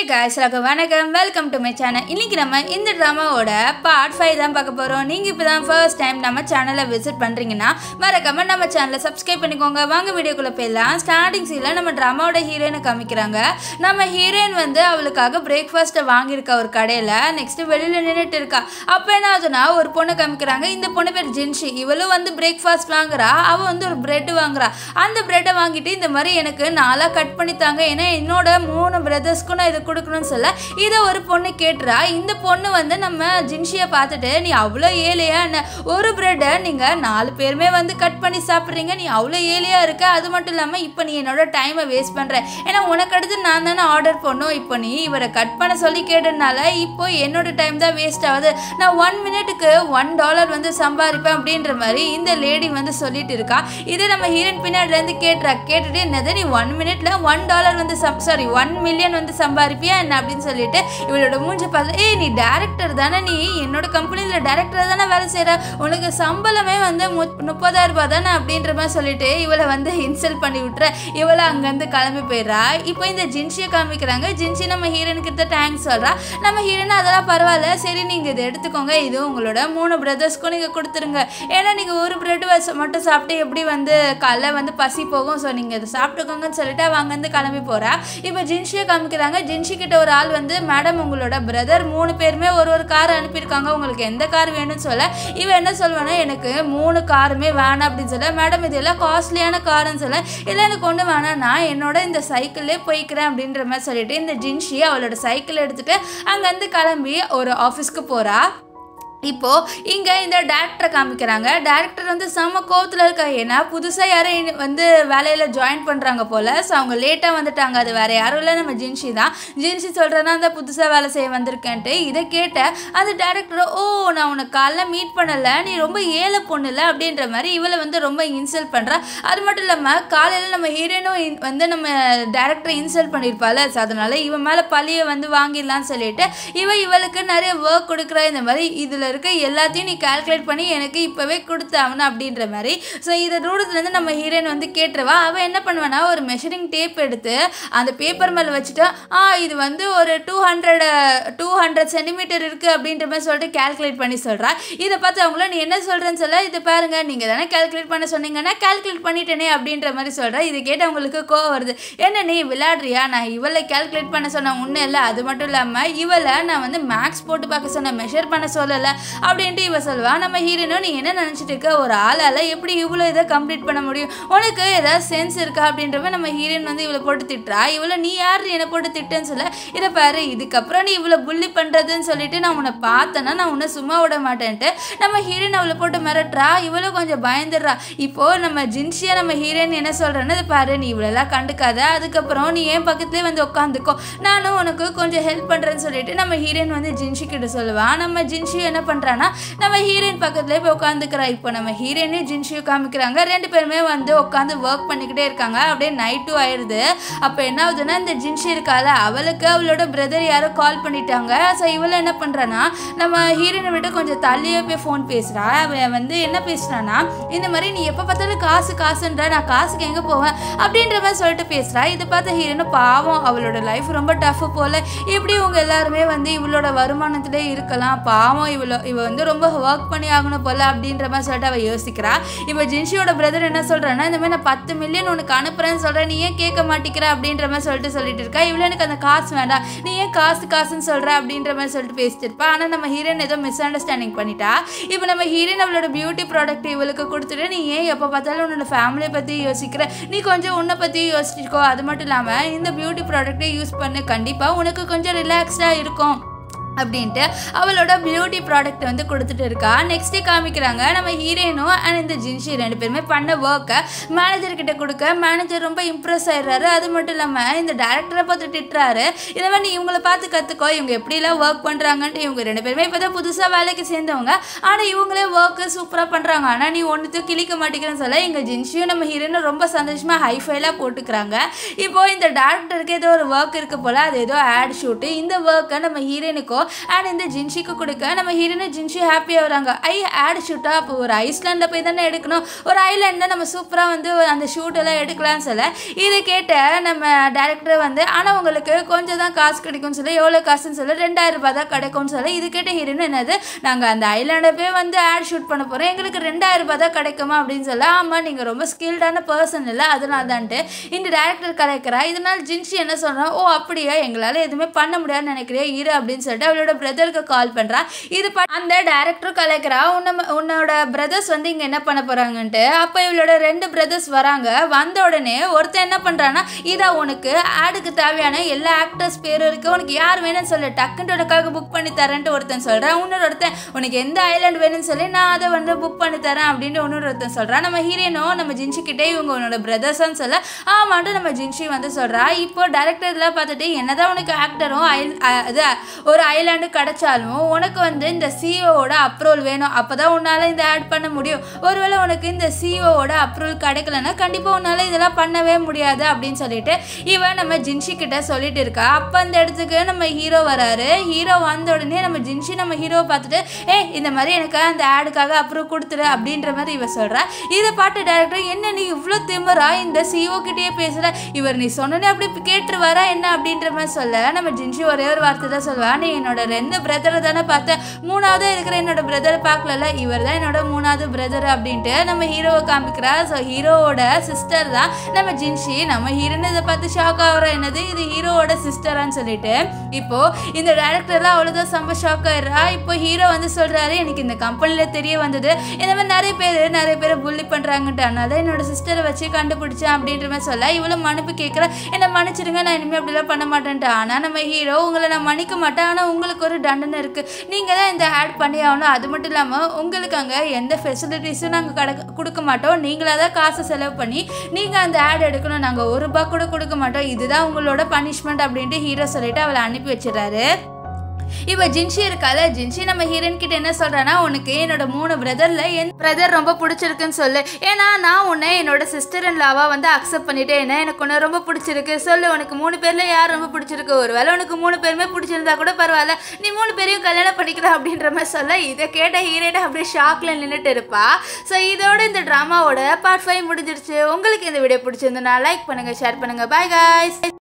guys எல்லாருக்கும் வணக்கம் welcome to my channel இன்னைக்கு நம்ம இந்த ட்ராமாவோட பார்ட் ஃபைவ் தான் பார்க்க போகிறோம் நீங்கள் இப்போ தான் ஃபர்ஸ்ட் டைம் நம்ம சேனலை விசிட் பண்ணுறீங்கன்னா மறக்காம நம்ம சேனலை சப்ஸ்கிரைப் பண்ணிக்கோங்க வாங்க வீடியோக்குள்ளே போயிடலாம் ஸ்டார்டிங் சீனில் நம்ம ட்ராமாவோட ஹீரோயினை காமிக்கிறாங்க நம்ம ஹீரோயின் வந்து அவளுக்காக பிரேக்ஃபாஸ்ட்டை வாங்கியிருக்கா ஒரு கடையில் நெக்ஸ்ட்டு வெளியில் நின்றுட்டு இருக்கா அப்போ என்ன ஆகுதுன்னா ஒரு பொண்ணை காமிக்கிறாங்க இந்த பொண்ணு பேர் ஜென்ஷி இவளும் வந்து பிரேக்ஃபாஸ்ட் வாங்குறா அவள் வந்து ஒரு பிரெட் வாங்குறா அந்த பிரெட்டை வாங்கிட்டு இந்த மாதிரி எனக்கு நாளாக கட் பண்ணி தாங்க ஏன்னா என்னோட மூணு பிரதர்ஸ்க்கும் நான் இதை கொடுக்கணும்னு சொல்ல இதை ஒரு பொண்ணு கேட்டுறா இந்த பொண்ணு வந்து நம்ம ஜின்ஷியை பார்த்துட்டு நீ அவ்வளோ ஏழையா என்ன ஒரு பிரெட்டை நீங்கள் நாலு பேருமே வந்து கட் பண்ணி சாப்பிட்றீங்க நீ அவ்வளோ ஏழையா இருக்க அது மட்டும் இல்லாமல் இப்போ நீ என்னோட டைமை வேஸ்ட் பண்ணுற ஏன்னா உனக்கு அடுத்து நான் தானே ஆர்டர் பண்ணோம் இப்போ நீ இவரை கட் பண்ண சொல்லி கேட்டதுனால இப்போ என்னோட டைம் தான் வேஸ்ட் ஆகுது நான் ஒன் மினிட்டுக்கு ஒன் டாலர் வந்து சம்பாதிப்பேன் அப்படின்ற மாதிரி இந்த லேடி வந்து சொல்லிட்டு இருக்கா இதை நம்ம ஹீரோயின் பின்னாடிலேருந்து கேட்டுறா கேட்டுட்டு என்னது நீ ஒன் மினிட்ல ஒன் டாலர் வந்து சாரி ஒன் மில்லியன் வந்து சம்பாதிப்பியா என்ன அப்படின்னு சொல்லிட்டு இவளோட மூஞ்சி பார்த்து ஏய் நீ டேரக்டர் தானே நீ என்னோட கம்பெனியில் டேரக்டர் தானே வேலை செய்கிற உனக்கு சம்பளமே வந்து மு- முப்பதாயிரம் ரூபாய் தானே அப்படின்ற மாதிரி சொல்லிட்டு இவளை வந்து இன்சல்ட் பண்ணி விட்டுற இவளை அங்கேருந்து கிளம்பி போயிடுறா இப்போ இந்த ஜின்சியை காமிக்கிறாங்க ஜின்சி நம்ம ஹீரோயின் கிட்ட தேங்க்ஸ் சொல்றா நம்ம ஹீரோயின் அதெல்லாம் பரவாயில்ல சரி நீங்கள் இதை எடுத்துக்கோங்க இது உங்களோட மூணு பிரதர்ஸ்க்கும் நீங்கள் கொடுத்துருங்க ஏன்னா நீங்கள் ஒரு பிரெட் மட்டும் சாப்பிட்டு எப்படி வந்து காலைல வந்து பசி போகும் ஸோ நீங்கள் இதை சாப்பிட்டுக்கோங்கன்னு சொல்லிட்டு அவ அங்கேருந்து கிளம்பி போகிறா இப்போ ஜின்ஷியை காமிக்கிறாங்க ஜின்ஷி கிட்ட ஒரு ஆள் வந்து மேடம் உங்களோட பிரதர் மூணு பேருமே ஒரு ஒரு கார் அனுப்பியிருக்காங்க உங்களுக்கு எந்த கார் வேணும்னு சொல்ல இவன் என்ன சொல்வானா எனக்கு மூணு காருமே வேணாம் அப்படின்னு சொல்ல மேடம் இது எல்லாம் காஸ்ட்லியான காருன்னு சொல்ல இல்லை எனக்கு ஒன்று வேணாம் நான் என்னோட இந்த சைக்கிளே போய்க்கிறேன் அப்படின்ற மாதிரி சொல்லிட்டு இந்த ஜின்ஷி அவளோட சைக்கிள் எடுத்துட்டு அங்கேருந்து கிளம்பி ஒரு ஆஃபீஸ்க்கு போகிறா இப்போ இங்க இந்த டேரக்டரை காமிக்கிறாங்க டேரக்டர் வந்து செம்ம கோவத்துல இருக்கா ஏன்னா புதுசா யாரும் இனி வந்து வேலையில ஜாயின் பண்றாங்க போல ஸோ அவங்க லேட்டா வந்துட்டாங்க அது வேற யாரும் இல்லை நம்ம ஜின்ஷி தான் ஜின்ஷி சொல்றேன்னா அந்த புதுசா வேலை செய்ய வந்திருக்கேன்ட்டு இதை கேட்ட அந்த டேரக்டர் ஓ நான் உனக்கு காலைல மீட் பண்ணல நீ ரொம்ப ஏழை பொண்ணு இல்லை அப்படின்ற மாதிரி இவளை வந்து ரொம்ப இன்சல்ட் பண்றா அது மட்டும் இல்லாம காலையில நம்ம ஹீரோயினும் வந்து நம்ம டேரக்டரை இன்சல்ட் பண்ணியிருப்பாள் ஸோ அதனால இவன் மேல பழியை வந்து வாங்கிடலாம்னு சொல்லிட்டு இவ இவளுக்கு நிறைய ஒர்க் கொடுக்குறா இந்த மாதிரி இதில் இருக்க எல்லாத்தையும் நீ கால்குலேட் பண்ணி எனக்கு இப்போவே கொடுத்தாவணும் அப்படின்ற மாதிரி ஸோ இதை தூரத்துலேருந்து நம்ம ஹீரோயின் வந்து கேட்டுருவா அவள் என்ன பண்ணுவானா ஒரு மெஷரிங் டேப் எடுத்து அந்த பேப்பர் மேலே வச்சுட்டு ஆ இது வந்து ஒரு two hundred two hundred centimetre இருக்குது அப்படின்ற மாதிரி சொல்லிட்டு கால்குலேட் பண்ணி சொல்கிறா இதை பார்த்து அவங்கள நீ என்ன சொல்கிறேன்னு சொல்ல இது பாருங்க நீங்கள் தானே கால்குலேட் பண்ண சொன்னீங்கன்னா கால்குலேட் பண்ணிட்டேனே அப்படின்ற மாதிரி சொல்கிறா இது கேட்டு அவங்களுக்கு கோவம் வருது என்ன நீ விளையாடுறியா நான் இவளை கால்குலேட் பண்ண சொன்னேன் ஒன்றும் இல்லை அது மட்டும் இல்லாமல் இவளை நான் வந்து மேக்ஸ் போட்டு பார்க்க சொன்னேன் மெஷர் பண்ண சொல்லலை அப்படின்ட்டு இவ சொல்லுவா நம்ம ஹீரோனும் நீ என்ன நினச்சிட்டு இருக்க ஒரு ஆளால் எப்படி இவ்வளோ இதை கம்ப்ளீட் பண்ண முடியும் உனக்கு ஏதாவது சென்ஸ் இருக்கா அப்படின்றப்ப நம்ம ஹீரோயின் வந்து இவளை போட்டு திட்டுறா இவளை நீ யார் என்னை போட்டு திட்டுன்னு சொல்ல இதை பாரு இதுக்கப்புறம் நீ இவ்வளோ புள்ளி பண்ணுறதுன்னு சொல்லிட்டு நான் உன்னை பார்த்தேன்னா நான் உன்னை சும்மா விட மாட்டேன்ட்டு நம்ம ஹீரோயின் அவளை போட்டு மிரட்டுறா இவளும் கொஞ்சம் பயந்துடுறா இப்போ நம்ம ஜின்ஷியா நம்ம ஹீரோயின் என்ன சொல்கிறேன்னு இதை பாரு நீ இவ்வளோலாம் கண்டுக்காத அதுக்கப்புறம் நீ என் பக்கத்துலேயே வந்து உட்காந்துக்கோ நானும் உனக்கு கொஞ்சம் ஹெல்ப் பண்ணுறேன்னு சொல்லிட்டு நம்ம ஹீரோயின் வந்து ஜின்ஷி கிட்ட சொல்லுவான் நம்ம ஜின்ஷி என்ன பண்ணுறான்னா நம்ம ஹீரோயின் பக்கத்துலேயே போய் உட்காந்துக்கிறா இப்போ நம்ம ஹீரோயினே ஜின்ஷியும் காமிக்கிறாங்க ரெண்டு பேருமே வந்து உட்காந்து ஒர்க் பண்ணிக்கிட்டே இருக்காங்க அப்படியே நைட்டும் ஆயிடுது அப்போ என்ன ஆகுதுன்னா இந்த ஜின்ஷி இருக்கால அவளுக்கு அவளோட பிரதர் யாரோ கால் பண்ணிட்டாங்க ஸோ இவள என்ன பண்ணுறான்னா நம்ம ஹீரோயினை விட்டு கொஞ்சம் தள்ளியே போய் ஃபோன் பேசுகிறா அவன் வந்து என்ன பேசுகிறான்னா இந்த மாதிரி நீ எப்போ பார்த்தாலும் காசு காசுன்ற நான் காசுக்கு எங்கே போவேன் அப்படின்ற மாதிரி சொல்லிட்டு பேசுகிறா இதை பார்த்த ஹீரோனு பாவம் அவளோட லைஃப் ரொம்ப டஃப் போல எப்படி இவங்க எல்லாருமே வந்து இவளோட வருமானத்திலே இருக்கலாம் பாவம் இவளோ இவ வந்து ரொம்ப ஒர்க் பண்ணி ஆகணும் போல அப்படின்ற மாதிரி சொல்லிட்டு அவள் யோசிக்கிறா இப்போ ஜின்ஷியோட பிரதர் என்ன சொல்கிறான்னா இந்த மாதிரி நான் பத்து மில்லியன் உனக்கு அனுப்புறேன்னு சொல்கிறேன் நீ ஏன் கேட்க மாட்டேங்கிற அப்படின்ற மாதிரி சொல்லிட்டு சொல்லிட்டு இருக்கா இவ்வளோ எனக்கு அந்த காசு வேண்டாம் நீ ஏன் காசு காசுன்னு சொல்கிற அப்படின்ற மாதிரி சொல்லிட்டு பேசிட்டு இருப்பா ஆனால் நம்ம ஹீரோயின் ஏதோ மிஸ் அண்டர்ஸ்டாண்டிங் பண்ணிட்டா இப்போ நம்ம ஹீரோயின் அவளோட பியூட்டி ப்ராடக்ட் இவளுக்கு கொடுத்துட்டு நீ ஏன் எப்போ பார்த்தாலும் உன்னோட ஃபேமிலியை பற்றி யோசிக்கிற நீ கொஞ்சம் உன்னை பற்றி யோசிச்சுக்கோ அது மட்டும் இல்லாமல் இந்த பியூட்டி ப்ராடக்ட்டை யூஸ் பண்ணு கண்டிப்பாக உனக்கு கொஞ்சம் ரிலாக்ஸ்டாக இருக்கும் அப்படின்ட்டு அவளோட பியூட்டி ப்ராடக்ட் வந்து கொடுத்துட்டு இருக்கா நெக்ஸ்ட் டே காமிக்கிறாங்க நம்ம ஹீரோயினும் அண்ட் இந்த ஜின்ஷி ரெண்டு பேருமே பண்ண ஒர்க்கை மேனேஜர் கிட்ட கொடுக்க மேனேஜர் ரொம்ப இம்ப்ரெஸ் ஆயிடுறாரு அது மட்டும் இல்லாமல் இந்த டேரக்டரை பார்த்து திட்டுறாரு இதை மாதிரி நீ இவங்களை பார்த்து கற்றுக்கோ இவங்க எப்படிலாம் ஒர்க் பண்ணுறாங்கன்ட்டு இவங்க ரெண்டு பேருமே இப்போ தான் புதுசாக வேலைக்கு சேர்ந்தவங்க ஆனால் இவங்களே ஒர்க்கு சூப்பராக பண்ணுறாங்க ஆனால் நீ ஒன்றுத்தையும் கிழிக்க மாட்டேங்கிறேன்னு சொல்ல எங்கள் ஜின்ஷியும் நம்ம ஹீரோயினும் ரொம்ப சந்தோஷமாக ஹைஃபைலாக போட்டுக்கிறாங்க இப்போ இந்த டேரக்டருக்கு ஏதோ ஒரு ஒர்க் இருக்கு போல் அது ஏதோ ஆட் ஷூட்டு இந்த ஒர்க்கை நம்ம ஹீரோயினுக்கோ அண்ட் இந்த ஜின்ஷிக்கு கொடுக்க நம்ம ஹீரோயின் ஜின்ஷி ஹாப்பியாக வராங்க ஐ ஆட் ஷூட்டா அப்போ ஒரு ஐஸ்லாண்டில் போய் தானே எடுக்கணும் ஒரு ஐலாண்டில் நம்ம சூப்பராக வந்து அந்த ஷூட்டெல்லாம் எடுக்கலாம்னு சொல்ல இதை கேட்ட நம்ம டேரக்டர் வந்து ஆனால் உங்களுக்கு கொஞ்சம் தான் காசு கிடைக்கும்னு சொல்லி எவ்வளோ காசுன்னு சொல்லி ரெண்டாயிரம் ரூபாய் தான் கிடைக்கும்னு சொல்லி இது கேட்ட ஹீரோயின் என்னது நாங்கள் அந்த ஐலாண்டை போய் வந்து ஆட் ஷூட் பண்ண போகிறோம் எங்களுக்கு ரெண்டாயிரம் ரூபாய் தான் கிடைக்குமா அப்படின்னு சொல்ல ஆமாம் நீங்கள் ரொம்ப ஸ்கில்டான பர்சன் இல்லை அதனால தான்ட்டு இந்த டேரக்டர் கலைக்கிறா இதனால் ஜின்ஷி என்ன சொல்கிறோம் ஓ அப்படியா எங்களால் எதுவுமே பண்ண முடியாதுன்னு நினைக்கிறியா இரு அப்படின்னு சொல்லிட்டு அவளோட பிரதருக்கு கால் பண்ணுறா இது ப- அந்த டேரக்டர் கலைக்கிறா உன்ன உன்னோட பிரதர்ஸ் வந்து இங்கே என்ன பண்ண போகிறாங்கன்ட்டு அப்போ இவளோட ரெண்டு பிரதர்ஸ் வராங்க வந்த உடனே ஒருத்தன் என்ன பண்ணுறான்னா இதா உனக்கு ஆடுக்கு தேவையான எல்லா ஆக்டர்ஸ் பேரும் இருக்குது உனக்கு யார் வேணும்னு சொல்லு டக்குன்ட்டு உனக்காக புக் பண்ணி தரேன்ட்டு ஒருத்தன் சொல்கிறான் இன்னொரு ஒருத்தன் உனக்கு எந்த ஐலாண்ட் வேணும்னு சொல்லி நான் அதை வந்து புக் பண்ணி தரேன் அப்படின்ட்டு இன்னொரு ஒருத்தன் சொல்கிறான் நம்ம ஹீரோயினும் நம்ம ஜின்ஷி கிட்டே இவங்க உன்னோட பிரதர்ஸ்ன்னு சொல்ல ஆமான்ட்டு நம்ம ஜின்ஷி வந்து சொல்கிறா இப்போ டேரக்டர்லாம் பார்த்துட்டு என்னதான் உனக்கு ஆக்டரும் அது ஒரு ஐலாண்டு கிடைச்சாலும் உனக்கு வந்து இந்த சிஓவோட அப்ரூவல் வேணும் அப்போ தான் உன்னால் இந்த ஆட் பண்ண முடியும் ஒருவேளை உனக்கு இந்த சிஓவோட அப்ரூவல் கிடைக்கலன்னா கண்டிப்பாக உன்னால் இதெல்லாம் பண்ணவே முடியாது அப்படின்னு சொல்லிட்டு இவன் நம்ம ஜின்ஷி கிட்ட சொல்லிட்டு இருக்கா அப்போ அந்த இடத்துக்கு நம்ம ஹீரோ வராரு ஹீரோ வந்த உடனே நம்ம ஜின்ஷி நம்ம ஹீரோவை பார்த்துட்டு ஏ இந்த மாதிரி எனக்கு அந்த ஆடுக்காக அப்ரூவ் கொடுத்துரு அப்படின்ற மாதிரி இவ சொல்கிறா இதை பாட்டு டேரக்டர் என்ன நீ இவ்வளோ திமிரா இந்த சிஓ கிட்டேயே பேசுகிற இவர் நீ சொன்னனே அப்படி கேட்டுருவாரா என்ன அப்படின்ற மாதிரி சொல்ல நம்ம ஜின்ஷி ஒரே ஒரு வார்த்தை தான் சொல்லுவா நீ என்னோட ரெண்டு பிரதரை தானே பார்த்தேன் மூணாவது இருக்கிற என்னோட பிரதரை பார்க்கல இவர் தான் என்னோட மூணாவது பிரதர் அப்படின்ட்டு நம்ம ஹீரோவை காமிக்கிறா ஸோ ஹீரோவோட சிஸ்டர் தான் நம்ம ஜின்ஷி நம்ம ஹீரோன்னு இதை பார்த்து ஷாக் ஆகிற என்னது இது ஹீரோவோட சிஸ்டரான்னு சொல்லிட்டு இப்போ இந்த டேரக்டர்லாம் அவ்வளோதான் செம்ம ஷாக் ஆயிடுறா இப்போ ஹீரோ வந்து சொல்றாரு எனக்கு இந்த கம்பெனியில் தெரிய வந்தது இந்த மாதிரி நிறைய பேர் நிறைய பேரை புள்ளி பண்ணுறாங்கன்ட்டு அதனால என்னோட சிஸ்டரை வச்சு கண்டுபிடிச்சேன் அப்படின்ற மாதிரி சொல்ல இவ்வளோ மன்னிப்பு கேட்குற என்னை மன்னிச்சிடுங்க நான் இனிமேல் அப்படிலாம் பண்ண மாட்டேன்ட்டு ஆனால் நம்ம ஹீரோ உங்களை நான் மன்னிக்க மாட்டேன் ஆனால் உங்களுக்கு ஒரு தண்டனை இருக்குது நீங்கள் தான் இந்த ஆட் பண்ணி ஆகணும் அது மட்டும் இல்லாமல் உங்களுக்கு அங்கே எந்த ஃபெசிலிட்டிஸும் நாங்கள் கடை கொடுக்க மாட்டோம் நீங்களாக தான் காசு செலவு பண்ணி நீங்கள் அந்த ஆட் எடுக்கணும் நாங்கள் ஒரு ரூபா கூட கொடுக்க மாட்டோம் இதுதான் உங்களோட பனிஷ்மெண்ட் அப்படின்ட்டு ஹீரோ சொல்லிட்டு அவளை அனுப்பி வச்சிடறாரு இப்போ ஜின்ஷி இருக்கால ஜின்ஷி நம்ம ஹீரோயின் கிட்ட என்ன சொல்றானா உனக்கு என்னோட மூணு பிரதர்ல என் பிரதர் ரொம்ப பிடிச்சிருக்குன்னு சொல்லு ஏன்னா நான் உன்னை என்னோட சிஸ்டர் அண்ட் லாவா வந்து அக்செப்ட் பண்ணிட்டேன் ஏன்னா எனக்கு உன்னை ரொம்ப பிடிச்சிருக்கு சொல்லு உனக்கு மூணு பேர்ல யார் ரொம்ப பிடிச்சிருக்கு ஒருவேளை உனக்கு மூணு பேருமே பிடிச்சிருந்தா கூட பரவாயில்ல நீ மூணு பேரையும் கல்யாணம் பண்ணிக்கிற அப்படின்ற மாதிரி சொல்ல இதை கேட்ட ஹீரோயின் அப்படியே ஷாக்ல நின்றுட்டு இருப்பா ஸோ இதோட இந்த ட்ராமாவோட பார்ட் ஃபைவ் முடிஞ்சிருச்சு உங்களுக்கு இந்த வீடியோ பிடிச்சிருந்தனா லைக் பண்ணுங்க ஷேர் பண்ணுங்க பாய் guys